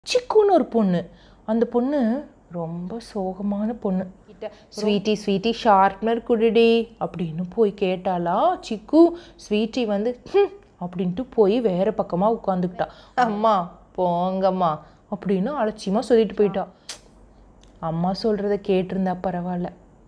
சிக்குன்னு ஒரு பொண்ணு அந்த பொண்ணு ரொம்ப சோகமான பொண்ணு ஸ்வீட்டி ஸ்வீட்டி ஷார்ப்னர் குடுடி அப்படின்னு போய் கேட்டாலா சிக்கு ஸ்வீட்டி வந்து "ஹம்" அப்படின்ட்டு போய் வேற பக்கமாக உட்காந்துக்கிட்டா அம்மா போங்கம்மா அப்படின்னு அலட்சியமாக சொல்லிட்டு போயிட்டா அம்மா சொல்கிறத கேட்டிருந்தா பரவாயில்ல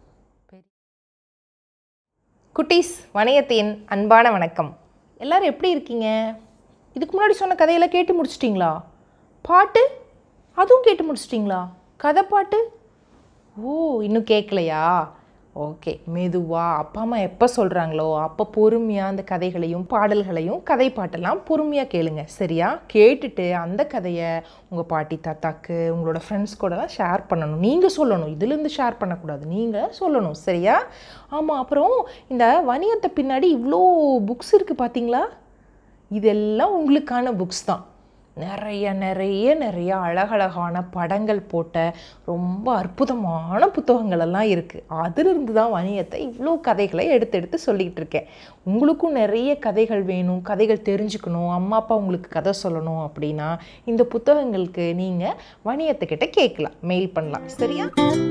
குட்டீஸ் வணயத்தின் அன்பான வணக்கம் எல்லாரும் எப்படி இருக்கீங்க இதுக்கு முன்னாடி சொன்ன கதையெல்லாம் கேட்டு முடிச்சிட்டிங்களா பாட்டு அதுவும் கேட்டு முடிச்சிட்டிங்களா கதை பாட்டு ஓ இன்னும் கேட்கலையா ஓகே மெதுவாக அப்பா அம்மா எப்போ சொல்கிறாங்களோ அப்போ பொறுமையாக அந்த கதைகளையும் பாடல்களையும் கதை பாட்டெல்லாம் பொறுமையாக கேளுங்க சரியா கேட்டுட்டு அந்த கதையை உங்கள் பாட்டி தாத்தாக்கு உங்களோட ஃப்ரெண்ட்ஸ் கூடலாம் ஷேர் பண்ணணும் நீங்கள் சொல்லணும் இதுலேருந்து ஷேர் பண்ணக்கூடாது நீங்கள் சொல்லணும் சரியா ஆமாம் அப்புறம் இந்த வணிகத்தை பின்னாடி இவ்வளோ புக்ஸ் இருக்குது பார்த்தீங்களா இதெல்லாம் உங்களுக்கான புக்ஸ் தான் நிறைய நிறைய நிறைய அழகழகான படங்கள் போட்ட ரொம்ப அற்புதமான புத்தகங்கள் எல்லாம் இருக்குது அதிலிருந்து தான் வணிகத்தை இவ்வளோ கதைகளை எடுத்து எடுத்து சொல்லிக்கிட்டு இருக்கேன் உங்களுக்கும் நிறைய கதைகள் வேணும் கதைகள் தெரிஞ்சுக்கணும் அம்மா அப்பா உங்களுக்கு கதை சொல்லணும் அப்படின்னா இந்த புத்தகங்களுக்கு நீங்கள் வணிகத்துக்கிட்ட கேட்கலாம் மெயில் பண்ணலாம் சரியா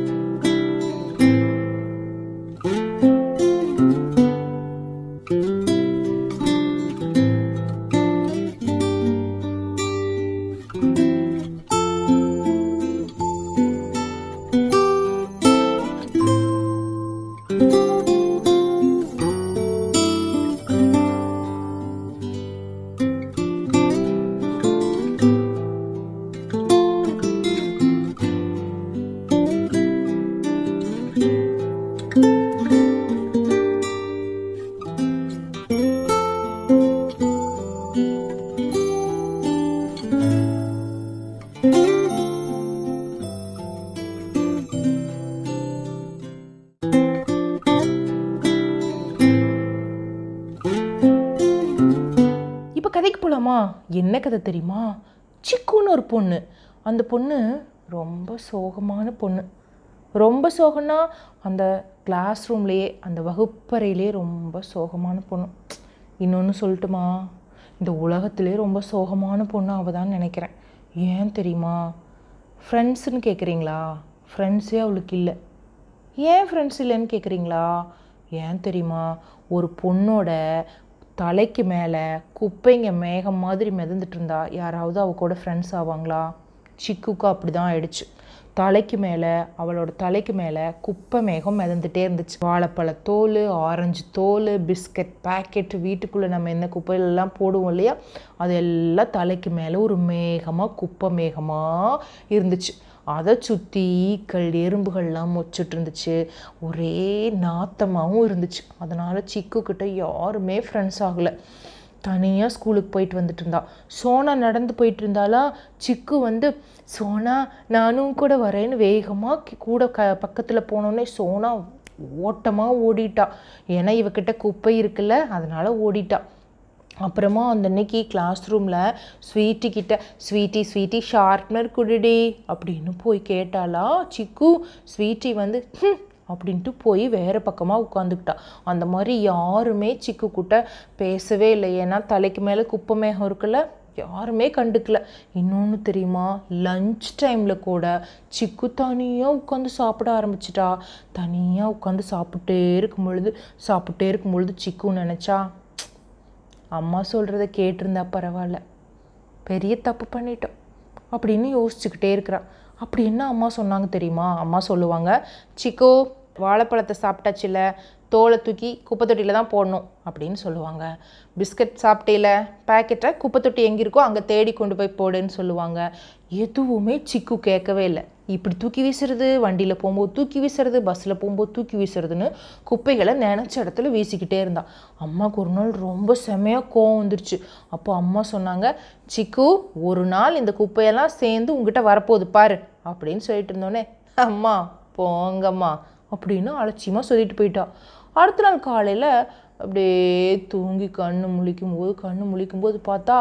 இப்போ கதைக்கு போகலாமா என்ன கதை தெரியுமா சிக்குன்னு ஒரு பொண்ணு அந்த பொண்ணு ரொம்ப சோகமான பொண்ணு ரொம்ப சோகம்னா அந்த கிளாஸ் ரூம்லேயே அந்த வகுப்பறையிலே ரொம்ப சோகமான பொண்ணு இன்னொன்று சொல்லட்டுமா இந்த உலகத்திலே ரொம்ப சோகமான பொண்ணு அவள் தான் நினைக்கிறேன் ஏன் தெரியுமா ஃப்ரெண்ட்ஸுன்னு கேட்குறீங்களா ஃப்ரெண்ட்ஸே அவளுக்கு இல்லை ஏன் ஃப்ரெண்ட்ஸ் இல்லைன்னு கேட்குறீங்களா ஏன் தெரியுமா ஒரு பொண்ணோட தலைக்கு மேலே குப்பைங்க மேகம் மாதிரி மிதந்துட்டு இருந்தா யாராவது அவ கூட ஃப்ரெண்ட்ஸ் ஆவாங்களா சிக்குக்கு அப்படி தான் ஆயிடுச்சு தலைக்கு மேலே அவளோட தலைக்கு மேலே குப்பை மேகம் மிதந்துட்டே இருந்துச்சு வாழைப்பழ தோல் ஆரஞ்சு தோல் பிஸ்கட் பாக்கெட் வீட்டுக்குள்ளே நம்ம என்ன குப்பையிலெல்லாம் போடுவோம் இல்லையா அது எல்லாம் தலைக்கு மேலே ஒரு மேகமாக குப்பை மேகமாக இருந்துச்சு அதை சுற்றி ஈக்கள் எறும்புகள்லாம் மொச்சிட்டு இருந்துச்சு ஒரே நாத்தமாகவும் இருந்துச்சு அதனால் சிக்குக்கிட்ட யாருமே ஃப்ரெண்ட்ஸ் ஆகலை தனியாக ஸ்கூலுக்கு போயிட்டு வந்துட்டு இருந்தா சோனா நடந்து போயிட்டு இருந்தாலா சிக்கு வந்து சோனா நானும் கூட வரேன்னு வேகமாக கூட க பக்கத்தில் போனோடனே சோனா ஓட்டமாக ஓடிட்டா ஏன்னா இவகிட்ட குப்பை இருக்குல்ல அதனால் ஓடிட்டா அப்புறமா அந்த அன்னைக்கு கிளாஸ் ரூமில் ஸ்வீட்டி கிட்ட ஸ்வீட்டி ஸ்வீட்டி ஷார்ப்னர் குடுடி அப்படின்னு போய் கேட்டாலா சிக்கு ஸ்வீட்டி வந்து "ஹம்" அப்படின்ட்டு போய் வேறு பக்கமாக உட்காந்துக்கிட்டா அந்த மாதிரி யாருமே சிக்கு கிட்ட பேசவே இல்லை ஏன்னா தலைக்கு மேலே குப்பை மேகம் இருக்குல்ல யாருமே கண்டுக்கல இன்னொன்று தெரியுமா லஞ்ச் டைமில் கூட சிக்கு தனியாக உட்காந்து சாப்பிட ஆரம்பிச்சிட்டா தனியாக உட்காந்து சாப்பிட்டே இருக்கும் பொழுது சாப்பிட்டே இருக்கும் பொழுது சிக்கு நினச்சா அம்மா சொல்கிறத கேட்டிருந்தா பரவாயில்ல பெரிய தப்பு பண்ணிட்டோம் அப்படின்னு யோசிச்சுக்கிட்டே இருக்கிறான் அப்படி என்ன அம்மா சொன்னாங்க தெரியுமா அம்மா சொல்லுவாங்க சிக்கோ வாழைப்பழத்தை சாப்பிட்டாச்சுல தோலை தூக்கி குப்பை தொட்டியில் தான் போடணும் அப்படின்னு சொல்லுவாங்க பிஸ்கட் சாப்பிட்டேல பேக்கெட்டை குப்பை தொட்டி எங்கே இருக்கோ அங்கே தேடி கொண்டு போய் போடுன்னு சொல்லுவாங்க எதுவுமே சிக்கு கேட்கவே இல்லை இப்படி தூக்கி வீசுறது வண்டியில் போகும்போது தூக்கி வீசுறது பஸ்ஸில் போகும்போது தூக்கி வீசுறதுன்னு குப்பைகளை நினச்ச இடத்துல வீசிக்கிட்டே இருந்தா அம்மாவுக்கு ஒரு நாள் ரொம்ப செமையாக கோவம் வந்துருச்சு அப்போ அம்மா சொன்னாங்க சிக்கு ஒரு நாள் இந்த குப்பையெல்லாம் சேர்ந்து உங்ககிட்ட வரப்போகுது பாரு அப்படின்னு சொல்லிட்டு இருந்தோன்னே அம்மா போங்கம்மா அப்படின்னு அலட்சியமாக சொல்லிட்டு போயிட்டா அடுத்த நாள் காலையில் அப்படியே தூங்கி கண்ணு முழிக்கும் போது கண்ணு முழிக்கும் போது பார்த்தா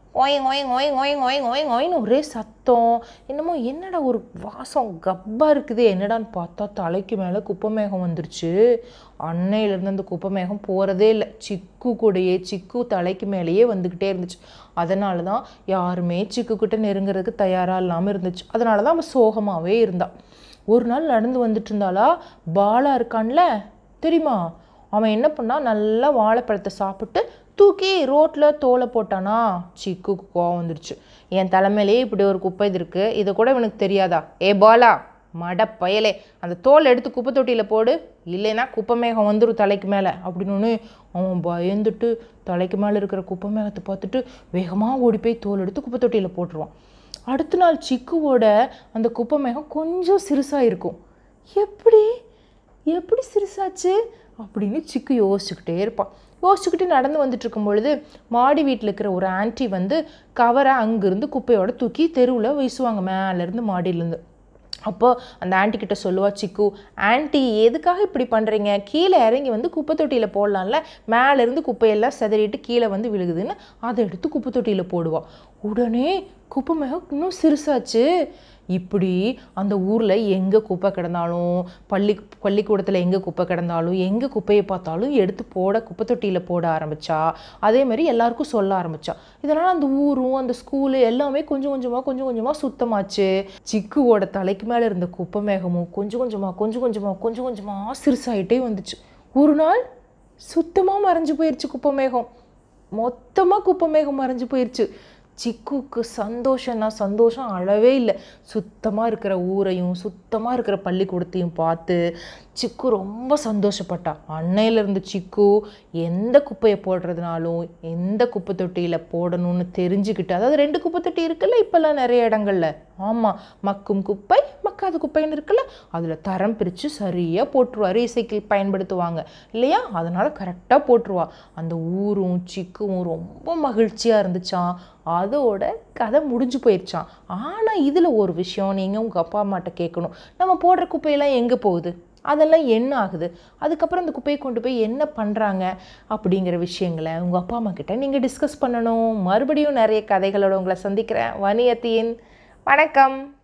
ஓய் ஓய் ஓய் ஓய் ஓய் ஓய் ஓய்னு ஒரே சத்தம் என்னமோ என்னடா ஒரு வாசம் கப்பாக இருக்குது என்னடான்னு பார்த்தா தலைக்கு மேலே குப்பை மேகம் வந்துருச்சு அன்னையிலேருந்து அந்த குப்பை மேகம் போகிறதே இல்லை சிக்கு கூடயே சிக்கு தலைக்கு மேலேயே வந்துக்கிட்டே இருந்துச்சு அதனால தான் யாருமே சிக்குக்கிட்ட நெருங்குறதுக்கு தயாராக இல்லாமல் இருந்துச்சு அதனால தான் அவன் சோகமாகவே இருந்தான் ஒரு நாள் நடந்து வந்துட்டு இருந்தாளா பாலா இருக்கான்ல தெரியுமா அவன் என்ன பண்ணான் நல்லா வாழைப்பழத்தை சாப்பிட்டு தூக்கி ரோட்டில் தோலை போட்டானா சிக்குக்கு கோவம் வந்துடுச்சு என் தலைமையிலேயே இப்படி ஒரு குப்பை இது இருக்குது இதை கூட இவனுக்கு தெரியாதா ஏ பாலா மட பயலே அந்த தோலை எடுத்து குப்பை தொட்டியில் போடு இல்லைன்னா குப்பை மேகம் வந்துடும் தலைக்கு மேலே அப்படின்னு அவன் பயந்துட்டு தலைக்கு மேலே இருக்கிற குப்பை மேகத்தை பார்த்துட்டு வேகமாக ஓடி போய் தோல் எடுத்து குப்பை தொட்டியில் போட்டுருவான் அடுத்த நாள் சிக்குவோட அந்த குப்பை மேகம் கொஞ்சம் சிறுசாக இருக்கும் எப்படி எப்படி சிறுசாச்சு அப்படின்னு சிக்கு யோசிச்சுக்கிட்டே இருப்பான் யோசிச்சுக்கிட்டு நடந்து வந்துட்டு இருக்கும் பொழுது மாடி வீட்டில் இருக்கிற ஒரு ஆன்ட்டி வந்து கவரை அங்கேருந்து குப்பையோட தூக்கி தெருவில் வீசுவாங்க மேலேருந்து மாடியிலேருந்து அப்போ அந்த ஆன்ட்டி கிட்ட சொல்லுவா சிக்கு ஆன்ட்டி எதுக்காக இப்படி பண்ணுறீங்க கீழே இறங்கி வந்து குப்பை தொட்டியில் போடலாம்ல மேலேருந்து குப்பையெல்லாம் செதறிட்டு கீழே வந்து விழுகுதுன்னு அதை எடுத்து குப்பை தொட்டியில் போடுவா உடனே குப்பை மேகம் இன்னும் சிறுசாச்சு இப்படி அந்த ஊரில் எங்கே குப்பை கிடந்தாலும் பள்ளி பள்ளிக்கூடத்தில் எங்கே குப்பை கிடந்தாலும் எங்கே குப்பையை பார்த்தாலும் எடுத்து போட குப்பை தொட்டியில் போட ஆரம்பித்தா அதே மாதிரி எல்லாருக்கும் சொல்ல ஆரம்பித்தா இதனால் அந்த ஊரும் அந்த ஸ்கூலு எல்லாமே கொஞ்சம் கொஞ்சமாக கொஞ்சம் கொஞ்சமாக சுத்தமாச்சு சிக்குவோட தலைக்கு மேலே இருந்த குப்பை மேகமும் கொஞ்சம் கொஞ்சமாக கொஞ்சம் கொஞ்சமாக கொஞ்சம் கொஞ்சமாக சிறுசாயிட்டே வந்துச்சு ஒரு நாள் சுத்தமாக மறைஞ்சு போயிடுச்சு குப்பை மேகம் மொத்தமாக குப்பை மேகம் மறைஞ்சு போயிடுச்சு சிக்குக்கு சந்தோஷம்னா சந்தோஷம் அளவே இல்லை சுத்தமாக இருக்கிற ஊரையும் சுத்தமாக இருக்கிற பள்ளிக்கூடத்தையும் பார்த்து சிக்கு ரொம்ப சந்தோஷப்பட்டா அன்னையிலேருந்து சிக்கு எந்த குப்பையை போடுறதுனாலும் எந்த குப்பை தொட்டியில் போடணும்னு தெரிஞ்சுக்கிட்டு அதாவது ரெண்டு குப்பை தொட்டி இருக்குல்ல இப்போல்லாம் நிறைய இடங்கள்ல ஆமாம் மக்கும் குப்பை மக்காத குப்பைன்னு இருக்குல்ல அதில் தரம் பிரித்து சரியாக போட்டுருவா ரீசைக்கிள் பயன்படுத்துவாங்க இல்லையா அதனால் கரெக்டாக போட்டுருவா அந்த ஊரும் சிக்குவும் ரொம்ப மகிழ்ச்சியாக இருந்துச்சான் அதோட கதை முடிஞ்சு போயிடுச்சான் ஆனால் இதில் ஒரு விஷயம் நீங்கள் உங்கள் அப்பா அம்மாட்ட கேட்கணும் நம்ம போடுற குப்பையெல்லாம் எங்கே போகுது அதெல்லாம் என்ன ஆகுது அதுக்கப்புறம் அந்த குப்பையை கொண்டு போய் என்ன பண்ணுறாங்க அப்படிங்கிற விஷயங்களை உங்கள் அப்பா அம்மா கிட்ட நீங்கள் டிஸ்கஸ் பண்ணணும் மறுபடியும் நிறைய கதைகளோட உங்களை சந்திக்கிறேன் வணியத்தின் வணக்கம்